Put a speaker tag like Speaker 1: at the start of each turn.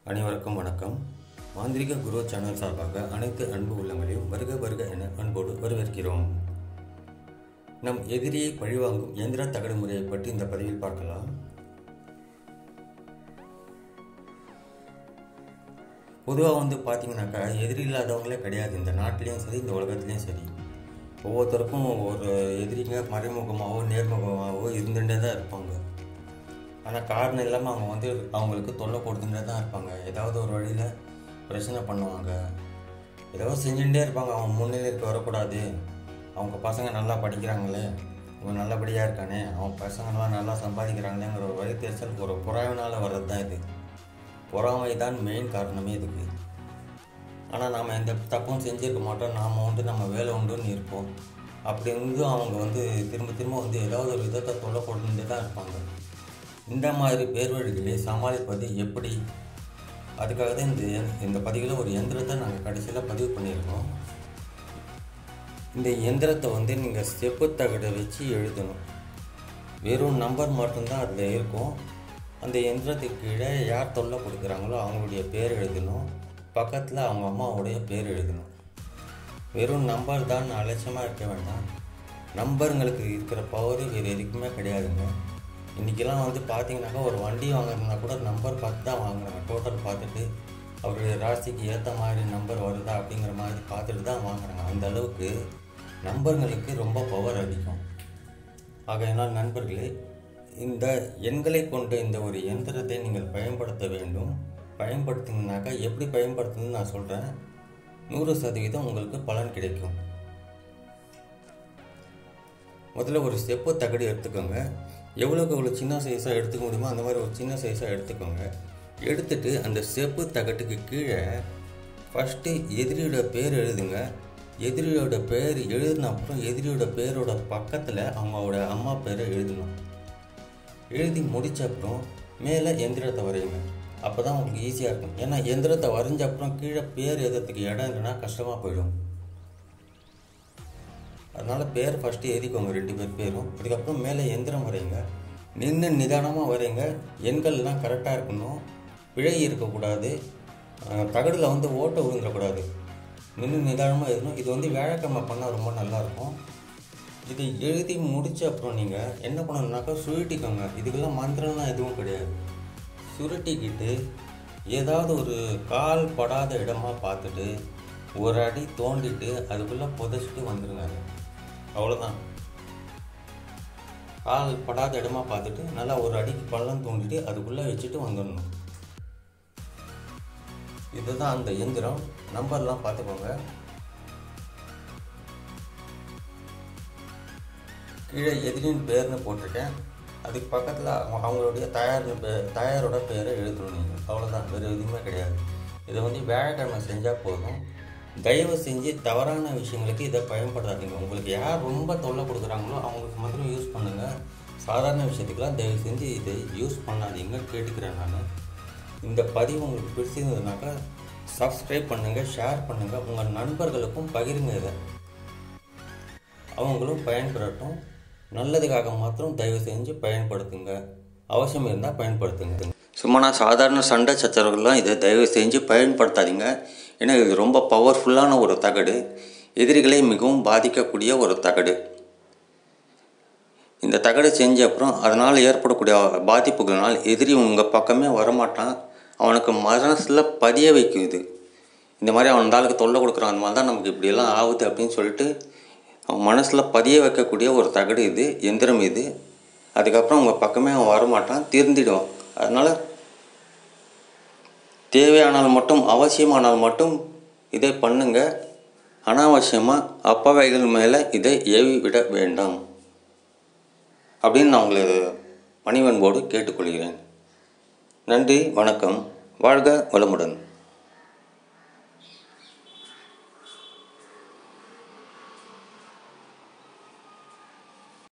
Speaker 1: அனைவருக்கும் வணக்கம் மாந்திரிக குரு சேனல் சார்பாக அனைத்து அன்பு உள்ளங்களையும் வருக வருக என அன்போடு வரவேற்கிறோம் நம் எதிரியை பழிவாங்கும் இயந்திர தகடு முறையை பற்றி இந்த பதிவில் பார்க்கலாம் பொதுவாக வந்து பார்த்தீங்கன்னாக்கா எதிரி இல்லாதவங்களே கிடையாது இந்த நாட்டிலையும் சரி இந்த உலகத்துலேயும் சரி ஒவ்வொருத்தருக்கும் ஒரு எதிரிங்க மறைமுகமாகவோ நேர்முகமாகவோ இருந்துகிட்டே தான் இருப்பாங்க ஆனால் காரணம் இல்லாமல் அவங்க வந்து அவங்களுக்கு தொல்லை கொடுத்துட்டே தான் இருப்பாங்க ஏதாவது ஒரு வழியில் பிரச்சனை பண்ணுவாங்க ஏதாவது செஞ்சுட்டே இருப்பாங்க அவங்க முன்னிலைக்கு வரக்கூடாது அவங்க பசங்க நல்லா படிக்கிறாங்களே இவன் நல்லபடியாக இருக்கானே அவங்க பசங்கள்லாம் நல்லா சம்பாதிக்கிறாங்களேங்கிற ஒரு வழி தெரிசல் ஒரு புறாவினால் வர்றது தான் இது பொறாமை தான் மெயின் காரணமே இதுக்கு ஆனால் நாம் எந்த தப்பும் செஞ்சிருக்க மாட்டோம் நாம் உண்டு நம்ம வேலை உண்டுன்னு இருப்போம் அப்படி இருந்தும் அவங்க வந்து திரும்ப திரும்ப வந்து ஏதாவது ஒரு விதத்தை தொல்லை கொடுத்துட்டே தான் இருப்பாங்க இந்த மாதிரி பேர் வழிகளை சமாளிப்பது எப்படி அதுக்காக தான் இந்த இந்த பதிவில் ஒரு எந்திரத்தை நாங்கள் கடைசியில் பதிவு பண்ணியிருக்கோம் இந்த எந்திரத்தை வந்து நீங்கள் செப்பு தகடை வச்சு எழுதணும் வெறும் நம்பர் மட்டும்தான் அதில் இருக்கும் அந்த எந்திரத்துக்கு கீழே யார் தொல்லை கொடுக்குறாங்களோ அவங்களுடைய பேர் எழுதணும் பக்கத்தில் அவங்க அம்மாவுடைய பேர் எழுதணும் வெறும் நம்பர் தான் அலட்சியமாக இருக்க வேண்டாம் நம்பருங்களுக்கு இருக்கிற பவர் வேறு எதுக்குமே கிடையாதுங்க இன்றைக்கெல்லாம் வந்து பார்த்தீங்கன்னாக்கா ஒரு வண்டி வாங்குறதுனா கூட நம்பர் பார்த்து தான் வாங்குறாங்க டோட்டல் பார்த்துட்டு அவருடைய ராசிக்கு ஏற்ற மாதிரி நம்பர் வருதா அப்படிங்கிற மாதிரி பார்த்துட்டு தான் வாங்குறாங்க அந்த அளவுக்கு நம்பருங்களுக்கு ரொம்ப பவர் அதிகம் ஆகையினால் நண்பர்களே இந்த எண்களை கொண்ட இந்த ஒரு இயந்திரத்தை நீங்கள் பயன்படுத்த வேண்டும் பயன்படுத்தினாக்கா எப்படி பயன்படுத்தணும்னு நான் சொல்கிறேன் நூறு சதவீதம் உங்களுக்கு பலன் கிடைக்கும் முதல்ல ஒரு செப்பு தகடு எடுத்துக்கோங்க எவ்வளோக்கு எவ்வளோ சின்ன சைஸாக எடுத்துக்க முடியுமோ அந்த மாதிரி ஒரு சின்ன சைஸாக எடுத்துக்கோங்க எடுத்துட்டு அந்த செப்பு தகட்டுக்கு கீழே ஃபஸ்ட்டு எதிரியோட பேர் எழுதுங்க எதிரியோட பேர் எழுதின அப்புறம் எதிரியோட பேரோட பக்கத்தில் அவங்களோட அம்மா பேரை எழுதணும் எழுதி முடித்த அப்புறம் மேலே எந்திரத்தை வரையுங்க அப்போ தான் உங்களுக்கு ஈஸியாக இருக்கும் ஏன்னா எந்திரத்தை வரைஞ்ச அப்புறம் கீழே பேர் எழுதுறதுக்கு இடம் இல்லைன்னா கஷ்டமாக போயிடும் அதனால் பேர் ஃபஸ்ட்டு எழுதிக்கோங்க ரெண்டு பேர் பேரும் அதுக்கப்புறம் மேலே எந்திரம் வரைங்க நின்று நிதானமாக வரைங்க எண்கள்லாம் கரெக்டாக இருக்கணும் பிழை இருக்கக்கூடாது தகடில் வந்து ஓட்டை விழுந்துடக்கூடாது நின்று நிதானமாக எழுதணும் இது வந்து வியாழக்கிழமை பண்ணால் ரொம்ப நல்லாயிருக்கும் இது எழுதி முடித்த அப்புறம் நீங்கள் என்ன பண்ணணுன்னாக்கா சுருட்டிக்கோங்க இதுக்கெல்லாம் மந்திரம்லாம் எதுவும் கிடையாது சுருட்டிக்கிட்டு ஏதாவது ஒரு கால் படாத இடமா பார்த்துட்டு ஒரு அடி தோண்டிட்டு அதுக்குள்ளே புதைச்சிட்டு வந்துடுங்க அவ்வளோதான் கால் படாத இடமா பார்த்துட்டு நல்லா ஒரு அடிக்கு பள்ளம் தோண்டிட்டு அதுக்குள்ளே வச்சுட்டு வந்துடணும் இதுதான் அந்த எந்திரம் நம்பர்லாம் பார்த்துக்கோங்க கீழே எதிரின் பேர்னு போட்டிருக்கேன் அதுக்கு பக்கத்தில் அவங்களுடைய தயார் பே தயாரோட பேரை எழுதணும் நீங்கள் அவ்வளோதான் வேறு எதுவுமே கிடையாது இதை வந்து வியாழக்கிழமை செஞ்சால் போதும் தயவு செஞ்சு தவறான விஷயங்களுக்கு இதை பயன்படுத்தாதீங்க உங்களுக்கு யார் ரொம்ப தொல்லை கொடுக்குறாங்களோ அவங்களுக்கு மாத்திரம் யூஸ் பண்ணுங்கள் சாதாரண விஷயத்துக்கெல்லாம் தயவு செஞ்சு இதை யூஸ் பண்ணாதீங்கன்னு கேட்டுக்கிறேன் நான் இந்த பதிவு உங்களுக்கு பிடிச்சிருந்ததுனாக்கா சப்ஸ்கிரைப் பண்ணுங்கள் ஷேர் பண்ணுங்கள் உங்கள் நண்பர்களுக்கும் பகிருங்க இதை அவங்களும் பயன்படட்டும் நல்லதுக்காக மாத்திரம் தயவு செஞ்சு பயன்படுத்துங்க அவசியம் இருந்தால் பயன்படுத்துங்க சும்மா நான் சாதாரண சண்டை சச்சரவுகள்லாம் இதை தயவு செஞ்சு பயன்படுத்தாதீங்க ஏன்னா இது ரொம்ப பவர்ஃபுல்லான ஒரு தகடு எதிரிகளை மிகவும் பாதிக்கக்கூடிய ஒரு தகடு இந்த தகடு செஞ்ச அப்புறம் அதனால் ஏற்படக்கூடிய பாதிப்புகள்னால் எதிரி உங்கள் பக்கமே வரமாட்டான் அவனுக்கு மனசில் பதிய வைக்கும் இது இந்த மாதிரி அவன் ஆளுக்கு தொல்லை கொடுக்குறான் அந்த மாதிரி தான் நமக்கு இப்படியெல்லாம் ஆகுது அப்படின்னு சொல்லிட்டு அவன் மனசில் பதிய வைக்கக்கூடிய ஒரு தகடு இது எந்திரம் இது அதுக்கப்புறம் உங்கள் பக்கமே அவன் வரமாட்டான் திருந்திடுவான் அதனால் தேவையானால் மட்டும் அவசியமானால் மட்டும் இதை பண்ணுங்க அனாவசியமாக அப்பாவைகள் மேலே இதை ஏவி விட வேண்டாம் அப்படின்னு நான் உங்களை பணிவன்போடு கேட்டுக்கொள்கிறேன் நன்றி வணக்கம் வாழ்க வளமுடன்